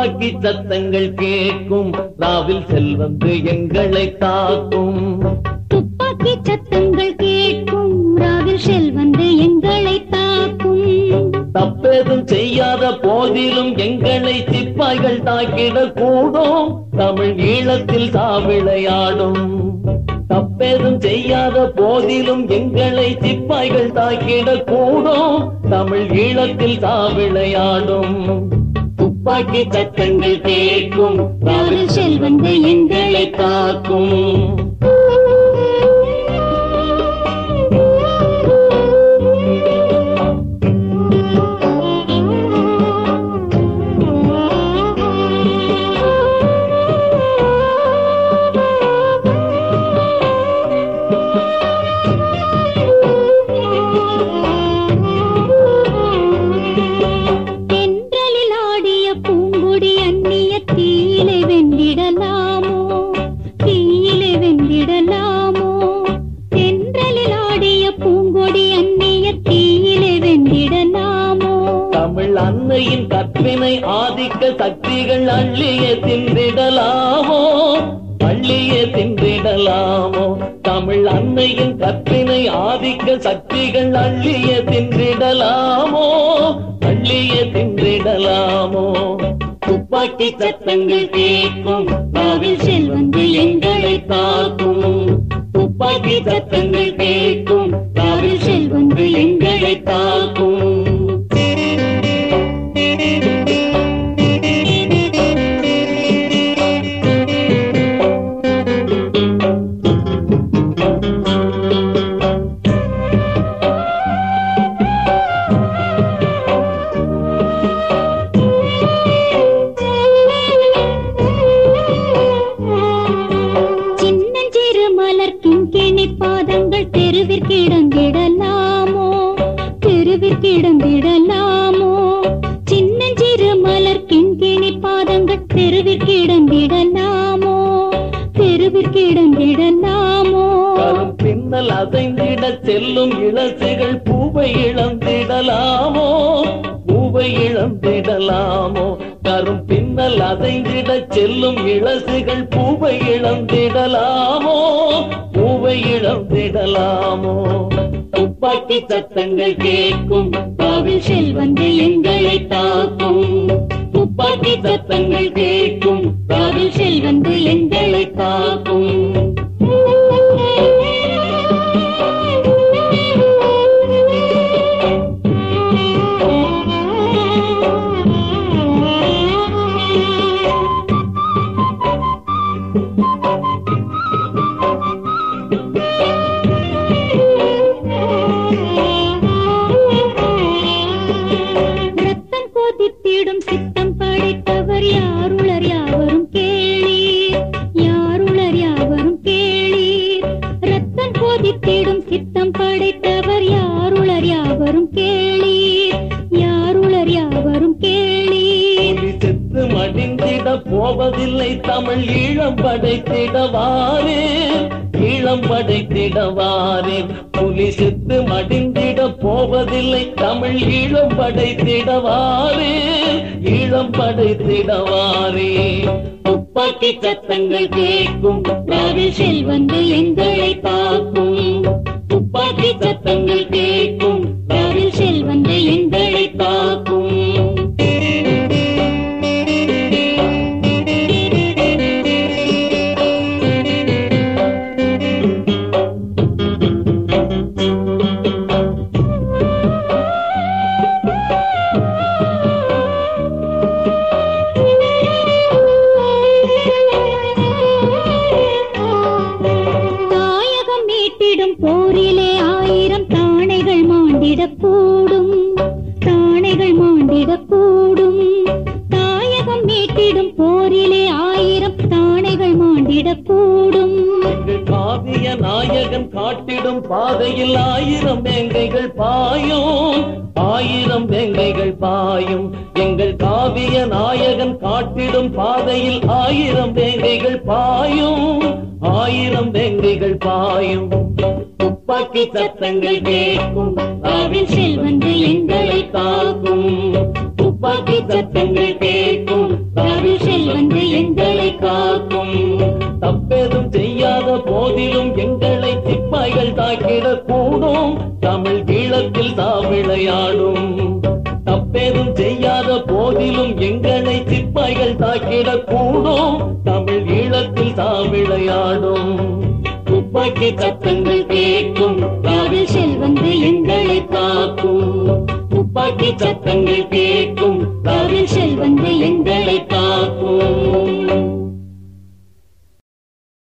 துப்பாக்கி சத்தங்கள் கேட்கும் ராவில் செல்வந்து எங்களை தாக்கும் துப்பாக்கி சத்தங்கள் கேட்கும் ராவில் செல்வந்து எங்களை தாக்கும் தப்பேதும் செய்யாத போதிலும் எங்களை சிப்பாய்கள் தாக்கிட கூடும் தமிழ் ஈழத்தில் சாவிளையாடும் தப்பேதும் செய்யாத போதிலும் எங்களை சிப்பாய்கள் தாக்கிட கூடும் தமிழ் ஈழத்தில் சாவிளையாடும் துப்பாக்கி சத்தங்கள் கேட்கும் ராவில் செல்வந்து எங்களை காக்கும் தென்றலில் ஆடிய பூங்குடி அந்நிய தீயிலே வெந்திடலாமோ தீயிலே வெந்திடலாமோ தென்றலில் ஆடிய பூங்கொடி அந்நிய தீயிலே வெந்திடலாமோ தமிழ் அன்னையின் கற்பினை ஆதிக்க சக்திகள் அள்ளிய தின்றிடலாமோ அள்ளிய தின்றிடலாமோ தமிழ் அன்னையின் கற்பினை ஆதிக்க சக்திகள் அள்ளிய தின்றிடலாமோ அள்ளிய தின்றிடலாமோ துப்பாக்கி சத்தங்கள் கேட்கும் நாவில் செல்வந்து எங்களை தாக்கும் துப்பாக்கி சத்தங்கள் கேட்கும் நாவில் செல்வந்து எங்களை தாக்கும் சின்னஞ்சிறு மலர் கிண்கிணி பாதங்கள் தெருவிற்கிடங்கிடலாமோ தெருவிற்கிடங்கிடலாமோ சின்னஞ்சிறு மலர் கிண்கிணி பாதங்கள் தெருவிற்கிடங்கிடலாமோ தெருவிற்கிடங்கிடலாமோ கரும் பின்னல் அசைந்திட செல்லும் இளசுகள் பூவை இழந்திடலாமோ பூவை இழந்திடலாமோ கரும் பின்னல் அசைந்திட செல்லும் இளசுகள் பூவை இழந்திடலாமோ பூவை இழந்திடலாமோ துப்பாக்கி சத்தங்கள் கேட்கும் காவில் செல்வந்து எங்களை தாக்கும் துப்பாக்கி சத்தங்கள் கேட்கும் காவில் செல்வந்து எங்களை தாக்கும் ரத்தம் கொதித்திடும் சித்தம் படைத்தவர் யாருளர் யாவரும் கேளீர் யாருளர் யாவரும் கேளீர் ரத்தம் கொதித்திடும் சித்தம் படைத்தவர் யாருளர் யாவரும் கேளீர் யாருளர் யாவரும் கேளீர் புலி செத்து மடிந்திட போவதில்லை தமிழ் ஈழம் படைத்திடவாரே ஈழம் படைத்திடவாரே புலி செத்து மடிந்திட போவதில்லை தமிழ் ஈழம் படைத்திடவாரே ஈழம் படைத்திடவாரே துப்பாக்கி சத்தங்கள் கேட்கும் ராவில் செல்வந்து எங்களை தாக்கும் துப்பாக்கி சத்தங்கள் கேட்கும் ராவில் செல்வந்து எங்களை தாக்கும் தாயகம் மீட்டிடும் போரிலே ஆயிரம் தானைகள் மாண்டிடக்கூடும் தானைகள் மாண்டிடக்கூடும் தாயகம் மீட்டிடும் போரிலே ஆயிரம் தானைகள் மாண்டிடக்கூடும் எங்கள் காவிய நாயகன் காட்டிடும் பாதையில் ஆயிரம் வேங்கைகள் பாயும் ஆயிரம் வேங்கைகள் பாயும் எங்கள் காவிய நாயகன் காட்டிடும் பாதையில் ஆயிரம் வேங்கைகள் பாயும் ஆயிரம் வேங்கைகள் பாயும் துப்பாக்கி சத்தங்கள் கேட்கும் காவில் செல்வந்து எங்களை தாக்கும் துப்பாக்கி துப்பாக்கி சத்தங்கள் கேட்கும் ராவில் செல்வந்து எங்களை காக்கும் தப்பேதும் செய்யாத போதிலும் எங்களை சிப்பாய்கள் தாக்கிடக் கூடும் தமிழ் ஈழத்தில் தாவிளையாடும் தப்பேதும் செய்யாத போதிலும் எங்களை சிப்பாய்கள் தாக்கிடக் கூடும் தமிழ் ஈழத்தில் தாவிளையாடும் துப்பாக்கி சத்தங்கள் கேட்கும் ராவில் செல்வந்து எங்களை காக்கும் துப்பாக்கி சத்தங்கள் கேட்கும் ராவில் செல்வந்து எங்களை